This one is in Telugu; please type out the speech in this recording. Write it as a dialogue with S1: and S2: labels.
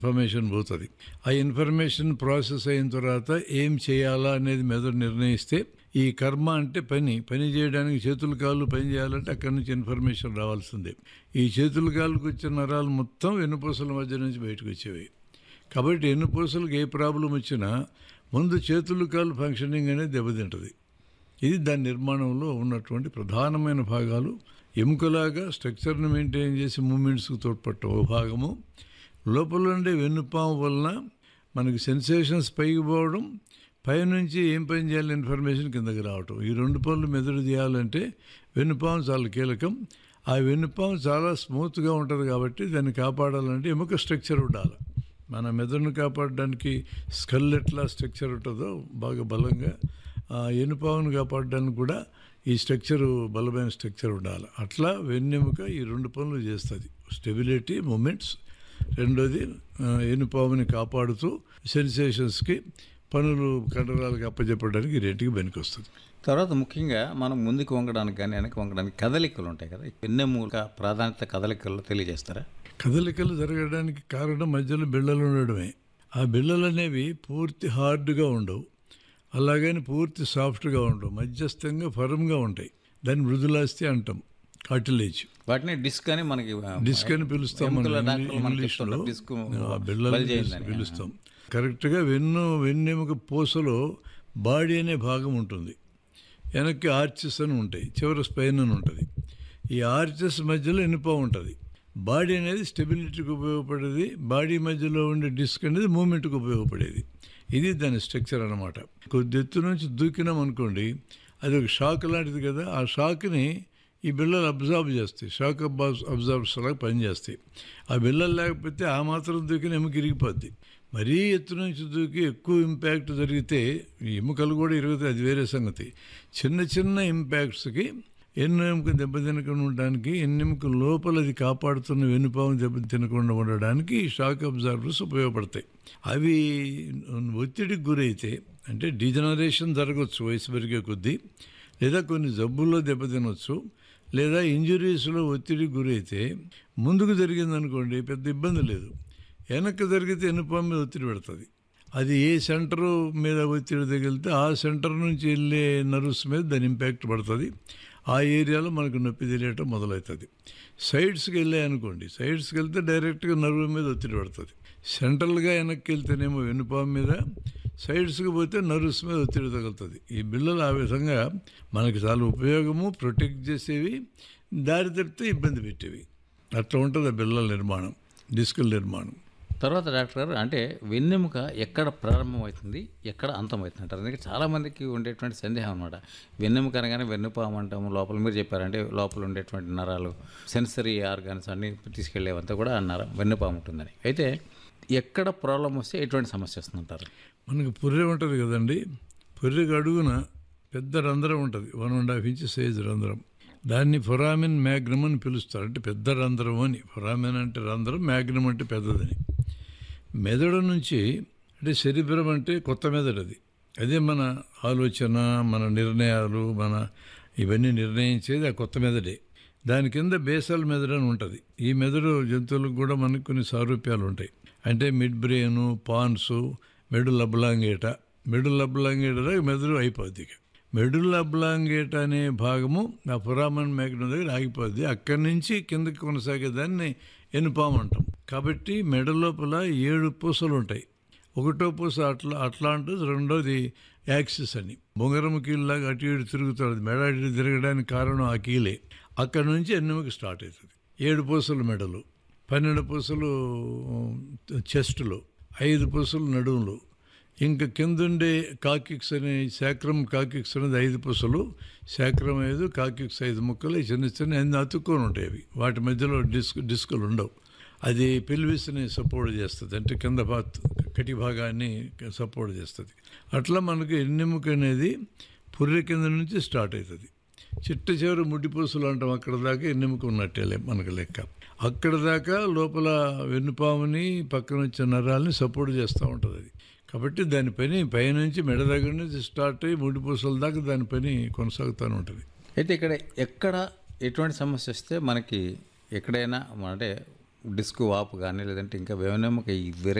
S1: ఇన్ఫర్మేషన్ పోతుంది ఆ ఇన్ఫర్మేషన్ ప్రాసెస్ అయిన తర్వాత ఏం చేయాలా అనేది మెదడు నిర్ణయిస్తే ఈ కర్మ అంటే పని పని చేయడానికి చేతులు కాళ్ళు పని చేయాలంటే అక్కడి నుంచి ఇన్ఫర్మేషన్ రావాల్సిందే ఈ చేతులు కాళ్ళకు వచ్చిన నరాలు మొత్తం వెన్నుపూసల మధ్య నుంచి బయటకు వచ్చేవి కాబట్టి వెన్నుపూసలకు ఏ ప్రాబ్లం వచ్చినా ముందు చేతులు కాళ్ళు ఫంక్షనింగ్ అనేది దెబ్బతింటుంది ఇది దాని నిర్మాణంలో ఉన్నటువంటి ప్రధానమైన భాగాలు ఎముకలాగా స్ట్రక్చర్ని మెయింటైన్ చేసి మూమెంట్స్కి తోడ్పట్ట ఓ భాగము లోపల ఉండే వెన్నుపాము వలన మనకి సెన్సేషన్స్ పైకి పోవడం పైనుంచి ఏం పని చేయాలి ఇన్ఫర్మేషన్ కిందకి రావటం ఈ రెండు పనులు మెదడు చేయాలంటే వెన్నుపాము చాలా కీలకం ఆ వెన్నుపాము చాలా స్మూత్గా ఉంటుంది కాబట్టి దాన్ని కాపాడాలంటే ఎముక స్ట్రక్చర్ ఉండాలి మన మెదడును కాపాడడానికి స్కల్ ఎట్లా స్ట్రక్చర్ ఉంటుందో బాగా బలంగా ఆ ఎనుపావును కాపాడడానికి కూడా ఈ స్ట్రక్చరు బలమైన స్ట్రక్చర్ ఉండాలి అట్లా వెన్నెముక ఈ రెండు పనులు చేస్తుంది స్టెబిలిటీ మూమెంట్స్ రెండోది ఆ, ఎనుపావుని కాపాడుతూ సెన్సేషన్స్కి పనులు కండరాలకు అప్పచెప్పడానికి ఈ రెంటికి పనికొస్తుంది
S2: తర్వాత ముఖ్యంగా మనం ముందుకు వంగడానికి కానీ వెనక్కి వంగడానికి కదలికలు ఉంటాయి కదా వెన్నెముక ప్రాధాన్యత కదలికల్లో తెలియజేస్తారా
S1: కదలికలు జరగడానికి కారణం మధ్యలో బిళ్ళలు ఉండడమే ఆ బిళ్ళలు అనేవి పూర్తి హార్డ్గా ఉండవు అలాగని పూర్తి సాఫ్ట్గా ఉండవు మధ్యస్థంగా ఫర్మ్గా ఉంటాయి దాన్ని మృదులాస్తి అంటాం కార్టిలేజ్
S2: వాటిని డిస్క్ అని మనకి ఆ,
S1: డిస్క్ అని పిలుస్తాం మనం
S2: ఎముకల
S1: ఇంగ్లీ-
S2: డాక్టర్లు మనకి
S1: ఇంగ్లీష్లో
S2: చెప్తుంటారు, డిస్క్
S1: ఆ బిళ్ళలు
S2: బల్జ్ అయిందని.
S1: పిలుస్తాం కరెక్ట్గా వెన్ను వెన్నెముక పూసలో బాడీ అనే భాగం ఉంటుంది వెనక్కి ఆర్చెస్ అని ఉంటాయి చివర స్పైన్ అని ఉంటుంది ఈ ఆర్చెస్ మధ్యలో ఎనుప ఉంటుంది బాడీ అనేది స్టెబిలిటీకి ఉపయోగపడేది బాడీ మధ్యలో ఉండే డిస్క్ అనేది మూమెంట్కి ఉపయోగపడేది ఇది దాని స్ట్రక్చర్ అనమాట కొద్ది ఎత్తు నుంచి దూకినాం అనుకోండి అది ఒక షాక్ లాంటిది కదా ఆ షాక్ని ఈ బిళ్ళలు అబ్జర్వ్ చేస్తాయి షాక్ అబ్జార్బ్ అబ్జర్వర్స్ లాగా పనిచేస్తాయి ఆ బిళ్ళలు లేకపోతే ఆ మాత్రం దూకిన ఎముక ఇరిగిపోద్ది మరీ ఎత్తు నుంచి దూకి ఎక్కువ ఇంపాక్ట్ జరిగితే ఈ ఎముకలు కూడా ఇరుగుతాయి అది వేరే సంగతి చిన్న చిన్న ఇంపాక్ట్స్కి ఎన్నో ఎముక దెబ్బతినకుండా ఉండడానికి ఎన్నెముక లోపల అది కాపాడుతున్న వెనుపాము దెబ్బ తినకుండా ఉండడానికి ఈ షాక్ అబ్జార్బర్స్ ఉపయోగపడతాయి అవి ఒత్తిడికి గురైతే అంటే డిజనరేషన్ జరగవచ్చు వయసు పెరిగే కొద్దీ లేదా కొన్ని జబ్బుల్లో దెబ్బతినొచ్చు లేదా ఇంజురీస్లో ఒత్తిడికి గురైతే ముందుకు జరిగిందనుకోండి పెద్ద ఇబ్బంది లేదు వెనక్కి జరిగితే ఎనుపాము మీద ఒత్తిడి పెడుతుంది అది ఏ సెంటర్ మీద ఒత్తిడి తగిలితే ఆ సెంటర్ నుంచి వెళ్ళే నర్వ్స్ మీద దాని ఇంపాక్ట్ పడుతుంది ఆ ఏరియాలో మనకు నొప్పి తెలియటం మొదలవుతుంది సైడ్స్కి వెళ్ళాయి అనుకోండి సైడ్స్కి వెళ్తే డైరెక్ట్గా నర్వ్ మీద ఒత్తిడి పడుతుంది సెంట్రల్గా వెనక్కి వెళ్తేనేమో వెనుపాము మీద సైడ్స్కి పోతే నర్వ్స్ మీద ఒత్తిడి తగులుతుంది ఈ బిళ్ళలు ఆ విధంగా మనకి చాలా ఉపయోగము ప్రొటెక్ట్ చేసేవి దారి తప్పితే ఇబ్బంది పెట్టేవి అట్లా ఉంటుంది ఆ బిళ్ళల నిర్మాణం డిస్కుల నిర్మాణం
S2: తర్వాత డాక్టర్ గారు అంటే వెన్నెముక ఎక్కడ ప్రారంభమవుతుంది ఎక్కడ అంతమవుతుంది అంటారు అందుకే చాలామందికి ఉండేటువంటి సందేహం అనమాట వెన్నెముక అనగానే వెన్నుపాము అంటాము లోపల మీరు చెప్పారంటే లోపల ఉండేటువంటి నరాలు సెన్సరీ ఆర్గాన్స్ అన్ని తీసుకెళ్లేవంతా కూడా నర వెన్నుపాము ఉంటుందని అయితే ఎక్కడ ప్రాబ్లం వస్తే ఎటువంటి సమస్య వస్తుందంటారు
S1: మనకు పుర్రె ఉంటుంది కదండి పుర్రెకి అడుగున పెద్ద రంధ్రం ఉంటుంది one and half inch size రంధ్రం దాన్ని ఫొరామిన్ మ్యాగ్నమ్ అని పిలుస్తారు అంటే పెద్ద రంధ్రం అని ఫొరామిన్ అంటే రంధ్రం మ్యాగ్నమ్ అంటే పెద్దదని మెదడు నుంచి అంటే శరీరం అంటే కొత్త మెదడు అది అదే మన ఆలోచన మన నిర్ణయాలు మన ఇవన్నీ నిర్ణయించేది ఆ కొత్త మెదడే దాని కింద బేసల్ మెదడు అని ఉంటుంది ఈ మెదడు జంతువులకు కూడా మనకు కొన్ని సారూప్యాలు ఉంటాయి అంటే mid brain pons medulla oblongata medulla oblongata దాకా మెదడు అయిపోద్ది ఇక మెడుల్ అబ్లాంగేట అనే భాగము ఆ పురామన్ మేఘం దగ్గర ఆగిపోద్ది అక్కడి నుంచి కిందకి కొనసాగేదాన్ని ఎనుపాము అంటాం కాబట్టి మెడ లోపల ఏడు పూసలు ఉంటాయి ఒకటో పూస అట్లా అట్లాంటిది రెండోది యాక్సిస్ అని బొంగరము కీళ్ళలాగా అటు ఇటు తిరుగుతుంది మెడ అటు ఇటు తిరగడానికి కారణం ఆ కీలే అక్కడ నుంచి ఎన్నెముక స్టార్ట్ అవుతుంది ఏడు పూసలు మెడలు పన్నెండు పూసలు చెస్ట్లో ఐదు పూసలు నడుములు ఇంకా కిందుండే కాకిక్స్ అనే శాక్రం కాకిక్స్ అనేది ఐదు పూసలు శాక్రం ఐదు కాకిక్స్ ఐదు ముక్కలు ఈ చిన్న చిన్న అన్ని అతుక్కొని ఉంటాయి అవి వాటి మధ్యలో డిస్క్ డిస్కులు ఉండవు అది పెల్విస్ని సపోర్ట్ చేస్తుంది అంటే కింద భా కటి భాగాన్ని సపోర్ట్ చేస్తుంది అట్లా మనకు ఎన్నెముక అనేది పుర్రె కింద నుంచి స్టార్ట్ అవుతుంది చిట్ట చివరి ముడ్డిపూసలు అంటాం అక్కడ దాకా ఎన్నెముక ఉన్నట్టే లే- మనకు లెక్క అక్కడ దాకా లోపల వెన్నుపాముని పక్కన వచ్చే నరాలని సపోర్ట్ చేస్తూ ఉంటుంది అది కాబట్టి దాని పని పైనుంచి మెడ దగ్గర నుంచి స్టార్ట్ అయ్యి ముడిపూసల దాకా దాని పని కొనసాగుతూనే ఉంటుంది
S2: అయితే ఇక్కడ ఎక్కడ ఎటువంటి సమస్య వస్తే మనకి ఎక్కడైనా అంటే డిస్క్ వాపు కానీ లేదంటే ఇంకా వెన్నెముక ఈ విర